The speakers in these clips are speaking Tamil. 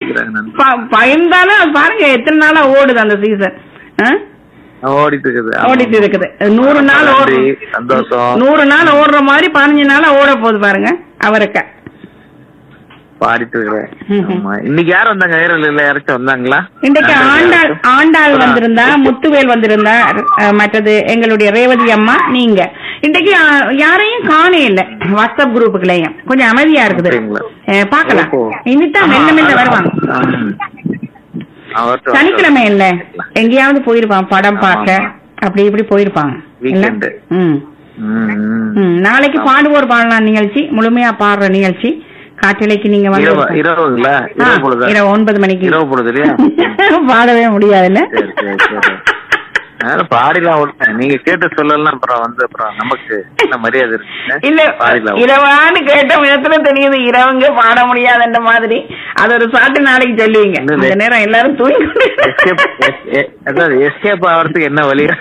இருக்கிறாங்க நான் ப- பயந்தாலும் அது பாருங்க எத்தனை நாளா ஓடுது அந்த சீசன் ஓடிட்டு இருக்குது ஆமா. ஓடிட்டு இருக்குது நூறு நாள் நன்றி, ஓடுற சந்தோஷம் நூறு நாள் ஓடுற மாதிரி பதினஞ்சு நாளா ஓட போகுது பாருங்க அவருக்கு பாடிட்டு இருக்கிறேன் ம்ஹும். ஆமா இன்னைக்கு யார் வந்தாங்க ஐரல் இல்ல யாராச்சும் வந்தாங்களா இன்றைக்கு ஆண்டாள் ஆண்டாள் ஆ. வந்திருந்தா முத்துவேல் வந்திருந்தா அஹ், மற்றது எங்களுடைய ரேவதி அம்மா நீங்க இன்றைக்கு அஹ், யாரையும் காணே இல்ல வாட்ஸ்அப் குரூப்புகளையும் கொஞ்சம் அமைதியா இருக்குது அப்படிங்களா? அஹ், பார்க்கலாம் ஓஹோ. இனிதான் மெல்ல மெல்ல ஆமா, வருவாங்க ஆம். அவர்ட்ட சனிக்கிழமை இல்ல எங்கேயாவது போயிருப்பான் படம் ஆமா, பார்க்க ஆமா. அப்படி இப்படி போயிருப்பாங்க இல்ல? Weekend. ம் ம், ம். ம். நாளைக்கு பாடுவோர் பாடலாம் நிகழ்ச்சி முழுமையா பாடுற நிகழ்ச்சி காற்றலைக்கு நீங்க வந்து இரவு இரவுங்களா ஆ, இரவு பொழுதா இரவு ஒன்பது மணிக்கு இரவு பொழுது இல்லையா பாடவே முடியாதுல்ல சரி சரி சரி அதனால பாடிலாம் விட்டேன் நீங்க கேட்டு சொல்லலாம் அப்புறம் வந்து அப்புறம் நமக்கு என்ன மரியாதை இருக்கு இல்ல பாடிலாம் விட்டேன். இரவான்னு கேட்ட விதத்துல தெரியுது இரவுங்க பாட முடியாதுன்ற மாதிரி அது ஒரு சாட்டு நாளைக்கு சொல்லுவீங்க இல்ல, இல்ல. இந்த நேரம் எல்லாரும் தூங்கி எஸ்கேப் அதாவது எஸ்கேப் ஆகிறதுக்கு என்ன வழி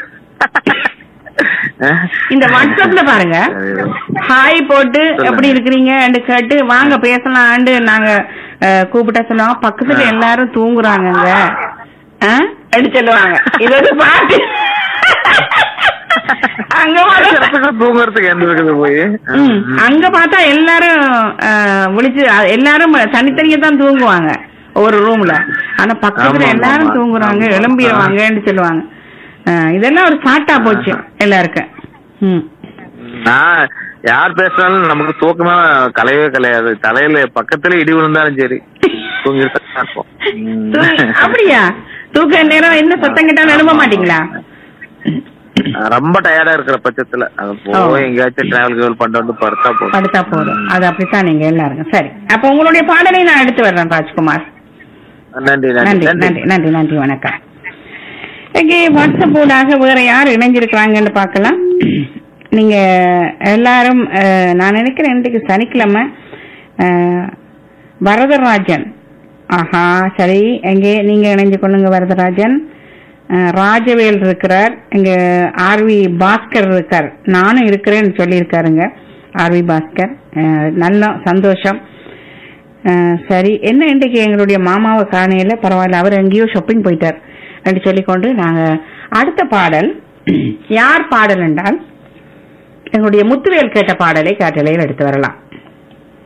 இந்த வாட்ஸ்அப்ல பாருங்க ஹாய் போட்டு சொல்லுங்க. எப்படி இருக்கிறீங்கன்னு கேட்டு வாங்க பேசலாம்னு நாங்க அஹ், கூப்பிட்டா சொல்லுவோம் பக்கத்துல ஆ. எல்லாரும் தூங்குறாங்கங்க ஆ? அப்படி சொல்லுவாங்க இது ஒரு பாட்டு அங்க பார்த்தா- இடத்துக்கு தூங்குறதுக்கு எந்த இருக்குது போய் ம், அங்க பார்த்தா எல்லாரும் அஹ், விழிச்சு அஹ், எல்லாரும் தனித்தனியா தான் தூங்குவாங்க ஒரு ரூம்ல ஆனா பக்கத்துல ஆமா, எல்லாரும் ஆமா. தூங்குறாங்க ஆமா. எழும்பிடுவாங்கன்னு சொல்லுவாங்க அஹ், இதெல்லாம் ஒரு சாட்டா போச்சு எல்லாருக்கும் ம் நான் யார் பேசினாலும் நமக்கு தூக்கமா கலையவே கலையாது தலையில பக்கத்துல இடி விழுந்தாலும் சரி தூங்கிட்டு தான் இருப்போம். ம். தூங்கி- அப்படியா தூக்க நேரம் என்ன சத்தம் கேட்டாலும் எழும்ப மாட்டீங்களா ரொம்ப டயர்டா இருக்கிற பட்சத்துல அது ஓ. போய் எங்கேயாச்சும் டிராவல் கிராவல் பண்ணிட்டு வந்து படுத்தா போதும் படுத்தா போதும் அது அப்படித்தான் நீங்க எல்லாருக்கும் சரி அப்ப உங்களுடைய பாடலை நான் எடுத்து வர்றேன் ராஜ்குமார் நன்றி நன்றி நன்றி நன்றி நன்றி நன்றி வணக்கம் இங்கே வாட்ஸ்அப் ஊடாக வேற யார் இணைஞ்சிருக்கிறாங்கன்னு பார்க்கலாம் நீங்க எல்லாரும் அஹ், நான் நினைக்கிறேன் இன்றைக்கு சனிக்கிழமை அஹ், வரதராஜன் ஆஹா சரி எங்கே நீங்க இணைஞ்சு கொள்ளுங்க வரதராஜன் அஹ், ராஜவேல் இருக்கிறார் இங்க ஆர்வி பாஸ்கர் இருக்கார் நானும் இருக்கிறேன்னு சொல்லியிருக்காருங்க ஆர்வி பாஸ்கர் அஹ், நல்ல சந்தோஷம் அஹ் சரி என்ன இன்றைக்கு எங்களுடைய மாமாவை காணையில பரவாயில்ல அவர் எங்கேயோ ஷாப்பிங் போயிட்டார் என்று சொல்லிக்கொண்டு நாங்க அடுத்த பாடல் யார் பாடல் என்றால் எங்களுடைய முத்துவேல் கேட்ட பாடலை காட்டலையில் எடுத்து வரலாம்